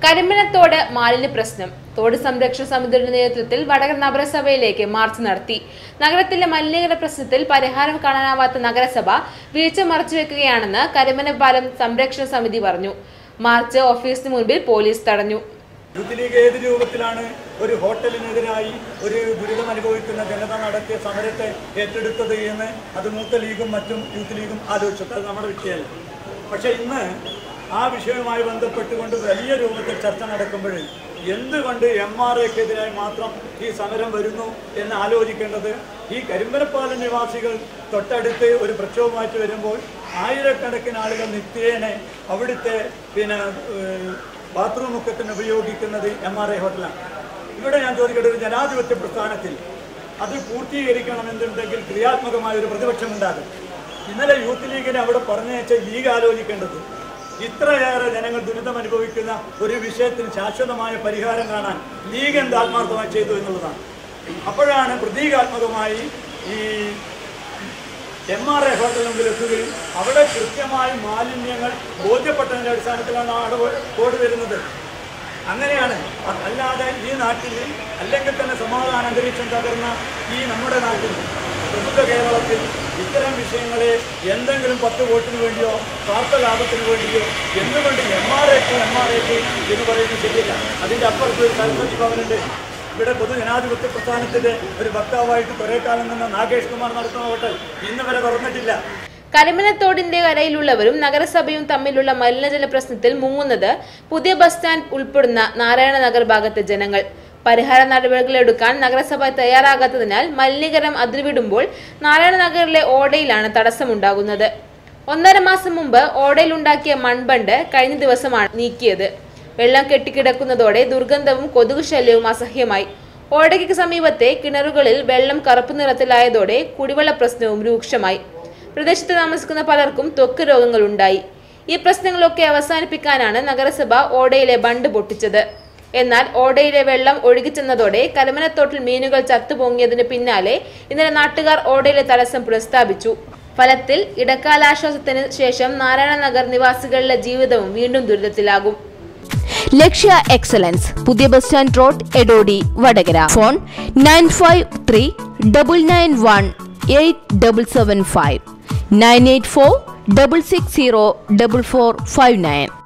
കരിമനത്തോട് മാലിന്യ പ്രശ്നം തോട് സംരക്ഷണ സമിതിയുടെ നേതൃത്വത്തിൽ വടകര നഗരസഭയിലേക്ക് മാർച്ച് നടത്തി നഗരത്തിലെ മലിനീകരണ പ്രശ്നത്തിൽ പരിഹാരം കാണാനാവാത്ത നഗരസഭ വീഴ്ച മറച്ചുവെക്കുകയാണെന്ന് കരിമന പാലം സംരക്ഷണ സമിതി പറഞ്ഞു മാർച്ച് ഓഫീസിന് മുൻപിൽ പോലീസ് തടഞ്ഞു യൂത്ത് ലീഗ് ഏത് രൂപത്തിലാണ് ഒരു ഹോട്ടലിനെതിരായി ഒരു ദുരിതം അനുഭവിക്കുന്ന ജനത നടത്തിയ സമരത്തെ ഏറ്റെടുത്തത് എന്ന് അത് മൂത്ത ലീഗും മറ്റും യൂത്ത് ലീഗും ആലോചിച്ചത് അത് നമ്മുടെ വിഷയമല്ല പക്ഷേ ഇന്ന് ആ വിഷയവുമായി ബന്ധപ്പെട്ടുകൊണ്ട് വലിയ രൂപത്തിൽ ചർച്ച നടക്കുമ്പോൾ എന്തുകൊണ്ട് എം ആർ എക്കെതിരായി മാത്രം ഈ സമരം വരുന്നു എന്ന് ആലോചിക്കേണ്ടത് ഈ കരിമ്പനപ്പാലം നിവാസികൾ തൊട്ടടുത്ത് ഒരു പ്രക്ഷോഭമായിട്ട് വരുമ്പോൾ ആയിരക്കണക്കിന് ആളുകൾ നിത്യേന അവിടുത്തെ പിന്നെ ഏഹ്, ബാത്റൂം മുക്കത്തിന് ഉപയോഗിക്കുന്നത് എം ആർ ഐ ഹോട്ടലാണ് ഇവിടെ ഞാൻ ചോദിക്കട്ടെ ഒരു ജനാധിപത്യ പ്രസ്ഥാനത്തിൽ അത് പൂർത്തീകരിക്കണമെന്നുണ്ടെങ്കിൽ ക്രിയാത്മകമായ ഒരു പ്രതിപക്ഷം ഉണ്ടാകും ഇന്നലെ യൂത്ത് ലീഗിനെ അവിടെ പറഞ്ഞയച്ച ലീഗ് ആലോചിക്കേണ്ടത് ഇത്രയേറെ ജനങ്ങൾ ദുരിതം അനുഭവിക്കുന്ന ഒരു വിഷയത്തിന് ശാശ്വതമായ പരിഹാരം കാണാൻ ലീഗ് എന്ത് ആത്മാർത്ഥമായി ചെയ്തു എന്നുള്ളതാണ് അപ്പോഴാണ് പ്രതീകാത്മകമായി ഈ എം ആർ എ ഹോട്ടലിന് മുമ്പിൽ എത്തുകയും അവിടെ കൃത്യമായി മാലിന്യങ്ങൾ ബോധ്യപ്പെട്ടതിൻ്റെ അടിസ്ഥാനത്തിലാണ് അവിടെ കോഡ് വരുന്നത് അങ്ങനെയാണ് അ- അല്ലാതെ ഈ നാട്ടിൽ അല്ലെങ്കിൽ തന്നെ സമാധാന അന്തരീക്ഷം തകർന്ന ഈ നമ്മുടെ നാട്ടിൽ പ്രബുദ്ധ കേരളത്തിൽ ഇത്തരം വിഷയങ്ങളെ എന്തെങ്കിലും പത്ത് വോട്ടിന് വേണ്ടിയോ സ്വാർത്ഥ ലാഭത്തിന് വേണ്ടിയോ എന്തുകൊണ്ട് എം ആർ എക്ക് എം ആർ എക്ക് എന്ന് പറയുന്നത് ശരിയല്ല അതിൻ്റെ അപ്പുറത്ത് ഒരു സരസ്വതി ഭവനുണ്ട് ഇവിടെ പൊതുജനാധിപത്യ പ്രസ്ഥാനത്തിന്റെ ഒരു വക്താവായിട്ട് കുറേ കാലം നിന്ന് നാഗേഷ് കുമാർ നടത്തുന്ന ഹോട്ടൽ ഇന്ന് വരെ തുറന്നിട്ടില്ല കരിമനത്തോടിന്റെ കരയിലുള്ളവരും നഗരസഭയും തമ്മിലുള്ള മലിനജല പ്രശ്നത്തിൽ മുങ്ങുന്നത് പുതിയ ബസ് സ്റ്റാൻഡ് ഉൾപ്പെടുന്ന നാരായണ നഗർ ഭാഗത്തെ ജനങ്ങൾ പരിഹാര നടപടികൾ എടുക്കാൻ നഗരസഭ തയ്യാറാകാത്തതിനാൽ മലിനീകരണം അതിർവിടുമ്പോൾ നാരായണ നഗറിലെ ഓടയിലാണ് തടസ്സമുണ്ടാകുന്നത് ഒന്നര മാസം മുമ്പ് ഓടയിലുണ്ടാക്കിയ മൺബണ്ട് കഴിഞ്ഞ ദിവസമാണ് നീക്കിയത് വെള്ളം കെട്ടിക്കിടക്കുന്നതോടെ ദുർഗന്ധവും കൊതുക് ശല്യവും അസഹ്യമായി ഓടയ്ക്ക് സമീപത്തെ കിണറുകളിൽ വെള്ളം കറുപ്പ് നിറത്തിലായതോടെ കുടിവെള്ള പ്രശ്നവും രൂക്ഷമായി പ്രദേശത്ത് താമസിക്കുന്ന പലർക്കും ത്വക്ക് രോഗങ്ങളുണ്ടായി ഈ പ്രശ്നങ്ങളൊക്കെ അവസാനിപ്പിക്കാനാണ് നഗരസഭ ഓടയിലെ ബണ്ട് പൊട്ടിച്ചത് എന്നാൽ ഓടയിലെ വെള്ളം ഒഴുകിച്ചെന്നതോടെ കലമനത്തോട്ടിൽ മീനുകൾ ചത്തുപൊങ്ങിയതിന് പിന്നാലെ ഇന്നലെ നാട്ടുകാർ ഓടയിലെ തടസ്സം പുനഃസ്ഥാപിച്ചു ഫലത്തിൽ ഇടക്കാലാശ്വാസത്തിന് ശേഷം നാരായണ നഗർ നിവാസികളുടെ ജീവിതവും വീണ്ടും ദുരിതത്തിലാകും ലക്ഷ്യ എക്സലൻസ് പുതിയ bus stand road Edodi Vadakara phone nine five three double nine one eight double seven five nine eight four double six zero double four five nine